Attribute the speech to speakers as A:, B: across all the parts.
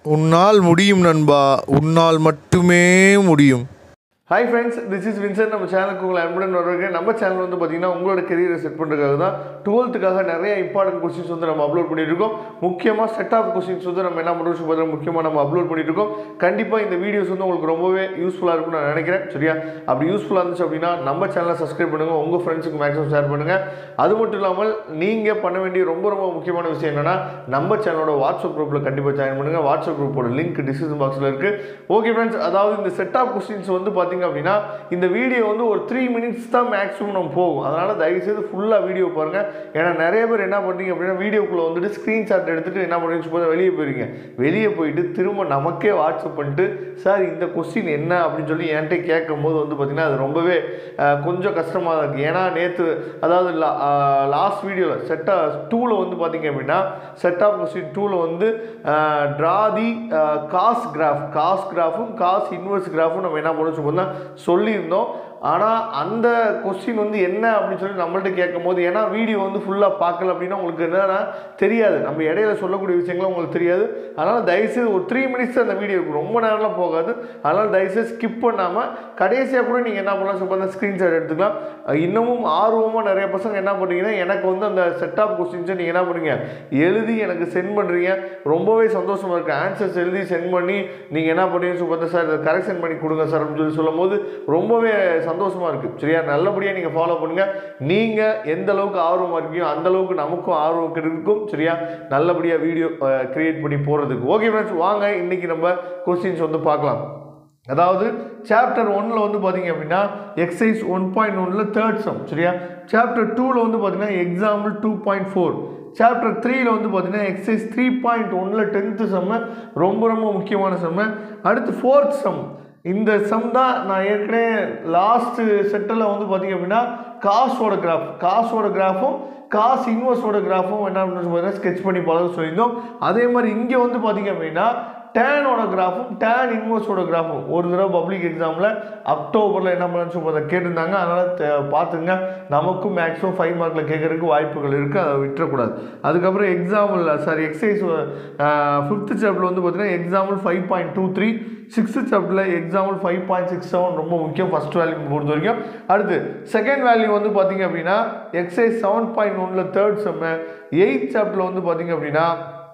A: உன்னால் முடியும் நண்பா உன்னால் மட்டுமே முடியும்
B: hi friends this is Vincent நம்ம சேனலுக்கு உங்களை அன்புடன் வருவீங்க நம்ம சேனல் வந்து பார்த்தீங்கன்னா உங்களோட கெரியரை செட் பண்ணுறதுக்காக தான் டுவெல்த்துக்காக நிறைய இம்பார்ட்டன்ட் கொஸ்டின்ஸ் வந்து நம்ம அப்லோட் பண்ணிட்டு இருக்கோம் முக்கியமாக செட் ஆஃப் கொஸ்டின்ஸ் வந்து நம்ம என்ன பண்ணுறோம் பார்த்தீங்கன்னா முக்கியமாக நம்ம அப்லோட் பண்ணிட்டு இருக்கோம் கண்டிப்பாக இந்த வீடியோஸ் வந்து உங்களுக்கு ரொம்பவே யூஸ்ஃபுல்லாக இருக்கும்னு நான் நினைக்கிறேன் சரியா அப்படி யூஸ்ஃபுல்லாக இருந்துச்சு அப்படின்னா நம்ம சேனலை சப்ஸ்கிரைப் பண்ணுங்கள் உங்கள் ஃப்ரெண்ட்ஸுக்கு மேக்ஸிமம் ஷேர் பண்ணுங்கள் அது மட்டும் இல்லாமல் நீங்கள் பண்ண வேண்டிய ரொம்ப ரொம்ப முக்கியமான விஷயம் என்னென்னா நம்ம சேனலோட வாட்ஸ்அப் குரூப்பில் கண்டிப்பாக ஜாயின் பண்ணுங்கள் வாட்ஸ்அப் குரூப்போட லிங்க் டிஸ்கிரிப்ஷன் பாக்ஸில் இருக்குது ஓகே ஃப்ரெண்ட்ஸ் அதாவது இந்த செட் ஆஃப் கொஸ்டின்ஸ் வந்து பார்த்தீங்க அப்படின்னா இந்த வீடியோ வந்து ஒரு த்ரீ மினிட்ஸ் தான் மேக்ஸிமம் நம்ம போகும் அதனால் தயவுசெய்து ஃபுல்லாக வீடியோ பாருங்கள் ஏன்னா நிறைய பேர் என்ன பண்ணுறீங்க அப்படின்னா வீடியோக்குள்ளே வந்துட்டு ஸ்க்ரீன்ஷாட் எடுத்துகிட்டு என்ன பண்ணுறீங்க போது வெளியே போயிருங்க வெளியே போயிட்டு திரும்ப நமக்கே வாட்ஸ்அப் பண்ணிட்டு சார் இந்த கொஸ்டின் என்ன அப்படின்னு சொல்லி என்கிட்ட கேட்கும் போது வந்து பார்த்திங்கன்னா அது ரொம்பவே அஹ், கொஞ்சம் கஷ்டமாக இருக்குது ஏன்னா நேற்று அதாவது லாஸ்ட் வீடியோவில் செட்டாக டூவில் வந்து பார்த்தீங்க அப்படின்னா செட் ஆஃப் கொஸ்டின் டூவில் வந்து draw the cos graph cos கிராஃபும் காஸ் இன்வெர்ஸ் கிராஃபும் நம்ம என்ன பண்ணணும் சொன்னா சொல்லியிருந்தோம் ஆனால் அந்த கொஸ்டின் வந்து என்ன அப்படின்னு சொல்லி நம்மள்ட்ட கேட்கும் போது ஏன்னா வீடியோ வந்து ஃபுல்லாக பார்க்கல அப்படின்னா உங்களுக்கு என்னன்னா தெரியாது நம்ம இடையில சொல்லக்கூடிய விஷயங்களும் உங்களுக்கு தெரியாது அதனால் தயவுசெய்து ஒரு த்ரீ மினிட்ஸ் அந்த வீடியோ இருக்கும் ரொம்ப நேரம்லாம் போகாது அதனால் தயவுசெய்து ஸ்கிப் பண்ணாமல் கடைசியாக கூட நீங்கள் என்ன பண்ணலாம் சொல்லி ஸ்க்ரீன்ஷாட் எடுத்துக்கலாம் அஹ் இன்னமும் ஆர்வமாக நிறைய பசங்க என்ன பண்ணுறீங்கன்னா எனக்கு வந்து அந்த செட் ஆஃப் கொஸ்டின்ஸை நீங்கள் என்ன பண்ணுறீங்க எழுதி எனக்கு சென்ட் பண்ணுறீங்க ரொம்பவே சந்தோஷமாக இருக்குது ஆன்சர்ஸ் எழுதி சென்ட் பண்ணி நீங்கள் என்ன பண்ணுறீங்க சொல்லி பார்த்தா சார் இதை கரெக்ஷன் பண்ணி கொடுங்க சார் அப்படின்னு சொல்லி சொல்லும் போது ரொம்பவே சந்தோஷமாக இருக்குது சரியா நல்லபடியாக நீங்கள் ஃபாலோ பண்ணுங்கள் நீங்கள் எந்த அளவுக்கு ஆர்வமாக இருக்கீங்க அந்த அளவுக்கு நமக்கும் ஆர்வம் இருக்கும் சரியா நல்லபடியாக வீடியோ கிரியேட் பண்ணி போகிறதுக்கு ஓகே ஃப்ரெண்ட்ஸ் வாங்க இன்றைக்கி நம்ம கொஸ்டின்ஸ் வந்து பார்க்கலாம் அதாவது சாப்டர் ஒன்னில் வந்து பார்த்தீங்க அப்படின்னா எக்ஸசைஸ் ஒன் பாயிண்ட் ஒனில் தேர்ட் சம் சரியா சாப்டர் டூவில் வந்து பார்த்தீங்கன்னா example two point four chapter த்ரீயில் வந்து பார்த்தீங்கன்னா எக்ஸசைஸ் த்ரீ பாயிண்ட் ஒனில் டென்த்து செம்ம ரொம்ப ரொம்ப முக்கியமான செம்ம அடுத்து ஃபோர்த் சம் இந்த சம் தான் நான் ஏற்கனவே லாஸ்ட்டு செட்டில் வந்து பார்த்தீங்க அப்படின்னா காசோட கிராஃப் காசோட கிராஃபும் காசு இன்வெர்ஸோட கிராஃபும் என்ன பண்ணணும் பார்த்தீங்கன்னா ஸ்கெச் பண்ணி பழக சொல்லியிருந்தோம் அதே மாதிரி இங்கே வந்து பார்த்தீங்க அப்படின்னா டேனோட கிராஃபும் டேன் இன்வெர்ஸோட கிராஃபும் ஒரு தடவை பப்ளிக் எக்ஸாமில் அக்டோபரில் என்ன பண்ணு சொல்லி கேட்டிருந்தாங்க அதனால் பார்த்துங்க நமக்கும் மேக்ஸிமம் ஃபைவ் மார்க்கில் கேட்கறதுக்கு வாய்ப்புகள் இருக்குது அதை விட்டுறக்கூடாது அதுக்கப்புறம் example sorry exercise fifth chapter வந்து பார்த்தீங்கன்னா example five point two three sixth சாப்டரில் example five point six seven ரொம்ப முக்கியம் ஃபஸ்ட் வேல்யூ பொறுத்த வரைக்கும் அடுத்து செகண்ட் வேல்யூ வந்து பார்த்தீங்க அப்படின்னா எக்ஸசைஸ் செவன் பாயிண்ட் ஒனில் தேர்ட் செம்ம எயித் சாப்டரில் வந்து பார்த்தீங்க அப்படின்னா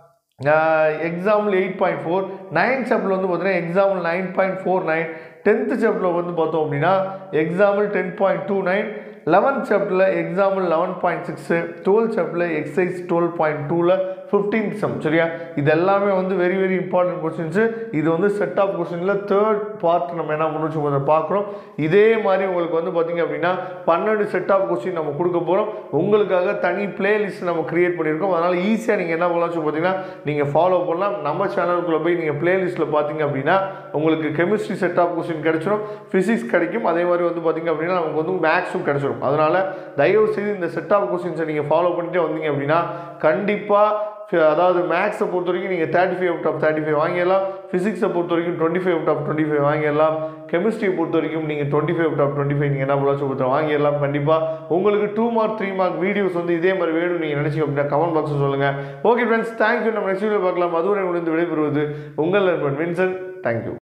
B: example eight point four ninth chapter வந்து பார்த்தீங்கன்னா example nine point four nine tenth சாப்டரில் வந்து பார்த்தோம் அப்படின்னா example ten point two nine eleventh சாப்டரில் example eleven point six twelfth சாப்டரில் எக்ஸசைஸ் டுவெல் பாயிண்ட் டூவில் ஃபிஃப்டீன்த் சம் சரியா இது எல்லாமே வந்து வெரி வெரி இம்பார்ட்டன்ட் கொஸ்டின்ஸு இது வந்து செட் ஆஃப் கொஸ்டினில் தேர்ட் பார்ட் நம்ம என்ன பண்ணணும் அதை பார்க்குறோம் இதே மாதிரி உங்களுக்கு வந்து பார்த்திங்க அப்படின்னா பன்னெண்டு செட் ஆஃப் கொஸ்டின் நம்ம கொடுக்க போகிறோம் உங்களுக்காக தனி பிளேலிஸ்ட் நம்ம கிரியேட் பண்ணியிருக்கோம் அதனால் ஈஸியாக நீங்கள் என்ன பண்ணலாம் சொல்லி பார்த்தீங்கன்னா நீங்கள் ஃபாலோ பண்ணலாம் நம்ம சேனலுக்குள்ளே போய் நீங்கள் பிளேலிஸ்ட்டில் பார்த்தீங்க அப்படின்னா உங்களுக்கு கெமிஸ்ட்ரி செட் ஆஃப் கொஸ்டின் கிடைச்சிரும் ஃபிசிக்ஸ் கிடைக்கும் அதே மாதிரி வந்து பார்த்திங்க அப்படின்னா நமக்கு வந்து மேக்ஸும் கிடைச்சிரும் அதனால் தயவு செய்து இந்த செட் ஆஃப் கொஸ்டின்ஸை நீங்கள் ஃபாலோ பண்ணிட்டே வந்தீங்க அப்படின்னா கண்டிப்பாக அதாவது மேக்ஸை பொறுத்த வரைக்கும் நீங்கள் thirty five out of thirty five வாங்கிடலாம் ஃபிசிக்ஸை பொறுத்த வரைக்கும் twenty five out of twenty five வாங்கிடலாம் கெமிஸ்ட்ரியை பொறுத்த வரைக்கும் நீங்கள் twenty five out of twenty five நீங்கள் என்ன பண்ணலாம் சொல்லி வாங்கிடலாம் கண்டிப்பாக உங்களுக்கு two mark three mark videos வந்து இதே மாதிரி வேணும் நீங்கள் நினச்சிங்க அப்படின்னா கமெண்ட் பாக்ஸில் சொல்லுங்கள் ஓகே ஃப்ரெண்ட்ஸ் தேங்க்யூ நம்ம நெக்ஸ்ட் வீடியோ பார்க்கலாம் அதுவரை முடிந்து விடைபெறுவது உங்கள் நண்பன் வின்சன் தேங்க்யூ